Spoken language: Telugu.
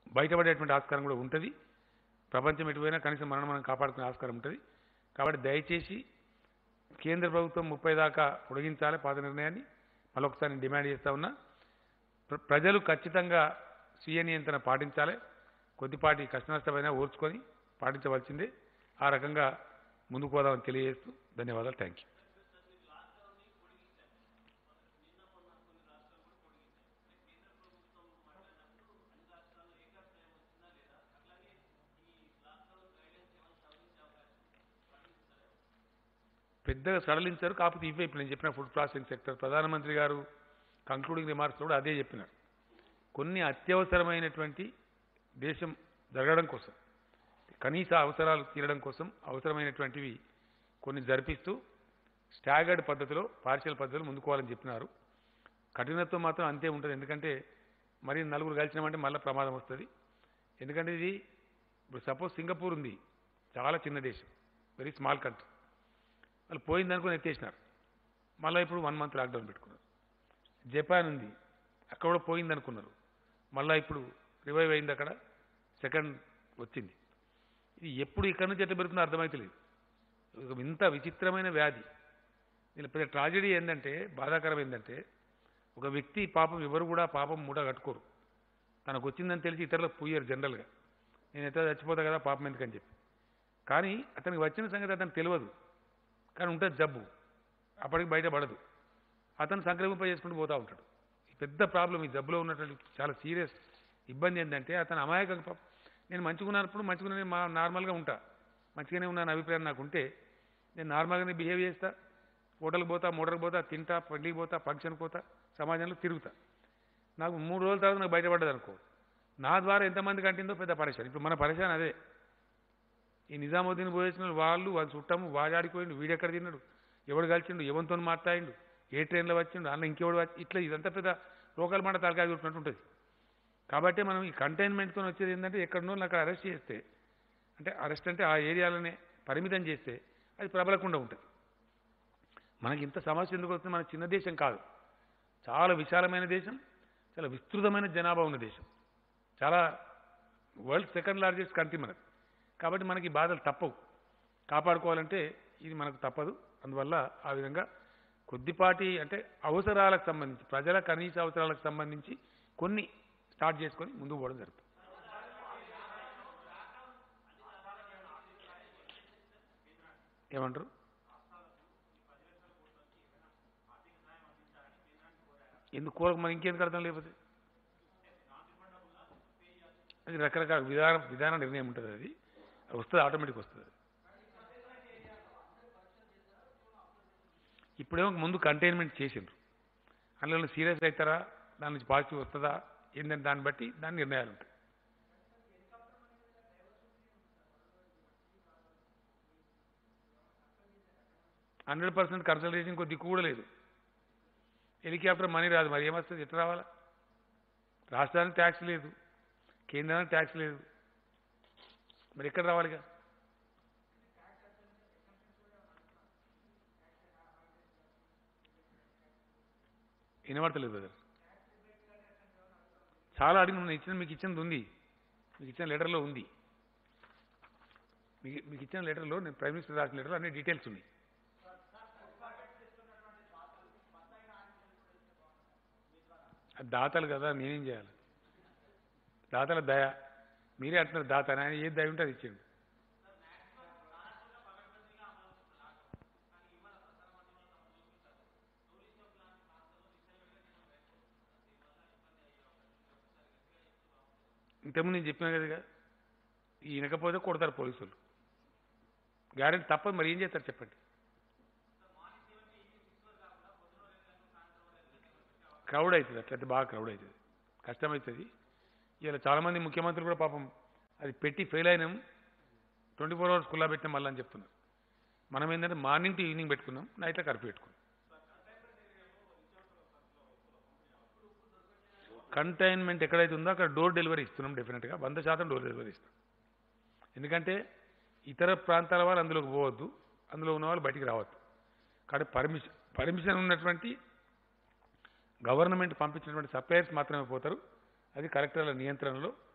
బయటపడేటువంటి ఆస్కారం కూడా ఉంటుంది ప్రపంచం ఎటుపోయినా కనీసం మనం మనం కాపాడుకునే ఆస్కారం ఉంటుంది కాబట్టి దయచేసి కేంద్ర ప్రభుత్వం ముప్పై దాకా పొడిగించాలి పాత నిర్ణయాన్ని మరొకసారి నేను డిమాండ్ చేస్తా ఉన్నా ప్ర- ప్రజలు ఖచ్చితంగా స్వీయ నియంత్రణ పాటించాలి కొద్దిపాటి కష్ట నష్టమైనా ఓర్చుకొని పాటించవలసిందే ఆ రకంగా ముందుకు పోదామని తెలియజేస్తూ ధన్యవాదాలు థ్యాంక్ యూ పెద్దగా సడలించారు కాకపోతే ఇవే ఇప్పుడు నేను చెప్పిన ఫుడ్ ప్రాసెసింగ్ సెక్టర్ ప్రధానమంత్రి గారు కంక్లూడింగ్ రిమార్క్స్ కూడా అదే చెప్పినారు కొన్ని అత్యవసరమైనటువంటి దేశం జరగడం కోసం కనీస అవసరాలు తీరడం కోసం అవసరమైనటువంటివి కొన్ని జరిపిస్తూ స్టాగర్డ్ పద్ధతిలో పార్షియల్ పద్ధతిలో ముందుకోవాలని చెప్పినారు కఠినత్వం మాత్రం అంతే ఉంటుంది ఎందుకంటే మరి నలుగురు కలిసినామంటే మళ్ళీ ప్రమాదం వస్తుంది ఎందుకంటే ఇది ఇప్పుడు సపోజ్ సింగపూర్ ఉంది చాలా చిన్న దేశం వెరీ స్మాల్ కంట్రీ వాళ్ళు పోయింది అనుకుని ఎత్తేసినారు మళ్ళీ ఇప్పుడు వన్ మంత్ లాక్డౌన్ పెట్టుకున్నారు జపాన్ ఉంది అక్కడ కూడా పోయింది అనుకున్నారు మళ్ళీ ఇప్పుడు రివైవ్ అయింది అక్కడ సెకండ్ వచ్చింది ఇది ఎప్పుడు ఇక్కడి నుంచి ఎట్లా పెరుగుతుందో అర్థమైతలేదు ఇది ఒక ఇంత విచిత్రమైన వ్యాధి దీని పెద్ద ట్రాజడీ ఏంటంటే బాధాకరం ఏంటంటే ఒక వ్యక్తి పాపం ఎవరు కూడా పాపం మూట కట్టుకోరు తనకు వచ్చిందని తెలిసి ఇతరులకు పూయరు జనరల్గా నేను ఎట్లా చచ్చిపోతా కదా పాపం ఎందుకని చెప్పి కానీ అతనికి వచ్చిన సంగతి అతనికి తెలియదు కానీ ఉంటుంది జబ్బు అప్పటికి బయటపడదు అతను సంక్రమింప చేసుకుంటూ పోతూ ఉంటాడు ఈ పెద్ద ప్రాబ్లం ఈ జబ్బులో ఉన్నటువంటి చాలా సీరియస్ ఇబ్బంది ఏంటంటే అతను అమాయక పాపం నేను మంచిగా ఉన్నప్పుడు మంచిగా నేను మా నార్మల్గా ఉంటా మంచిగానే ఉన్నాను అభిప్రాయం నాకు ఉంటే నేను నార్మల్గానే బిహేవ్ చేస్తా హోటల్కి పోతా మోటార్కి పోతా తింటా పెళ్ళికి పోతా ఫంక్షన్కి పోతా సమాజంలో తిరుగుతా నాకు మూడు రోజుల తర్వాత నాకు బయటపడ్డది అనుకో నా ద్వారా ఎంతమంది కంటిందో పెద్ద పరేషాన్ ఇప్పుడు మన పరేషాన్ అదే ఈ నిజాముద్దీన్ పోయేసిన వాళ్ళు వాళ్ళు చుట్టాము వాజాడిపోయిండు వీడెక్కడ తిన్నాడు ఎవడు కలిసిండు ఎవరితో మాట్లాడిండు ఏ ట్రైన్లో వచ్చిండు అన్న ఇంకెవడు వచ్చి ఇట్లా ఇదంతా పెద్ద లోకల్ మాట తలకాయ చుట్టినట్టు ఉంటుంది కాబట్టి మనం ఈ కంటైన్మెంట్తో వచ్చేది ఏంటంటే ఎక్కడనో అక్కడ అరెస్ట్ చేస్తే అంటే అరెస్ట్ అంటే ఆ ఏరియాలోనే పరిమితం చేస్తే అది ప్రబలకుండా ఉంటుంది మనకి ఇంత సమస్య ఎందుకు వస్తుంది మన చిన్న దేశం కాదు చాలా విశాలమైన దేశం చాలా విస్తృతమైన జనాభా ఉన్న దేశం చాలా వరల్డ్ సెకండ్ లార్జెస్ట్ కంట్రీ మనది కాబట్టి మనకి ఈ బాధలు తప్పవు కాపాడుకోవాలంటే ఇది మనకు తప్పదు అందువల్ల ఆ విధంగా కొద్దిపాటి అంటే అవసరాలకు సంబంధించి ప్రజల కనీస అవసరాలకు సంబంధించి కొన్ని స్టార్ట్ చేసుకొని ముందుకు పోవడం జరుగుతుంది ఏమంటారు ఎందుకు కోరకు మరి ఇంకెందుకు అర్థం లేకపోతే అది రకరకాల విధాన విధాన నిర్ణయం ఉంటుంది అది అది వస్తుంది ఆటోమేటిక్ వస్తుంది అది. ఇప్పుడేమో ముందు కంటైన్మెంట్ చేసిండ్రు అందులో సీరియస్ అవుతారా దాని నుంచి పాజిటివ్ వస్తుందా ఏంటంటే దాన్ని బట్టి దాని నిర్ణయాలు ఉంటాయి హండ్రెడ్ పర్సెంట్ కన్సల్టేషన్ ఇంకో దిక్కు కూడా లేదు హెలికాప్టర్ మనీ రాదు మరి ఏమొస్తుంది ఎట్లా రావాలా రాష్ట్రానికి ట్యాక్స్ లేదు కేంద్రానికి ట్యాక్స్ లేదు మరి ఎక్కడ రావాలిగా వినబడతలేదు బ్రదర్ చాలా అడిగిన నేను ఇచ్చిన మీకు ఇచ్చినది ఉంది మీకు ఇచ్చిన లెటర్లో ఉంది మీకు మీకు ఇచ్చిన లెటర్లో నేను ప్రైమ్ మినిస్టర్ రాసిన లెటర్లో అన్ని డీటెయిల్స్ ఉన్నాయి అది దాతలు కదా నేనేం చేయాలి దాతల దయ మీరే అంటున్నారు దాత అని ఆయన ఏది దయ ఉంటే అది ఇచ్చిండు ఇంతకుముందు నేను చెప్పినా కదా ఈ వినకపోతే కొడతారు పోలీసులు గ్యారెంటీ తప్పదు మరి ఏం చేస్తారు చెప్పండి క్రౌడ్ అవుతుంది అట్లయితే బాగా క్రౌడ్ అవుతుంది కష్టమవుతుంది ఇలా చాలామంది ముఖ్యమంత్రులు కూడా పాపం అది పెట్టి ఫెయిల్ అయినాం ట్వంటీ ఫోర్ అవర్స్ కుల్లా పెట్టినాం మళ్ళీ అని చెప్తున్నారు మనం ఏంటంటే మార్నింగ్ టు ఈవినింగ్ పెట్టుకున్నాం నైట్లో కర్ఫ్యూ పెట్టుకున్నాం కంటైన్మెంట్ ఎక్కడైతే ఉందో అక్కడ డోర్ డెలివరీ ఇస్తున్నాం డెఫినెట్గా వంద శాతం డోర్ డెలివరీ ఇస్తాం ఎందుకంటే ఇతర ప్రాంతాల వాళ్ళు అందులోకి పోవద్దు అందులో ఉన్న వాళ్ళు బయటికి రావద్దు కాబట్టి పర్మిషన్ పర్మిషన్ ఉన్నటువంటి గవర్నమెంట్ పంపించినటువంటి సప్లయర్స్ మాత్రమే పోతారు అది కలెక్టర్ల నియంత్రణలో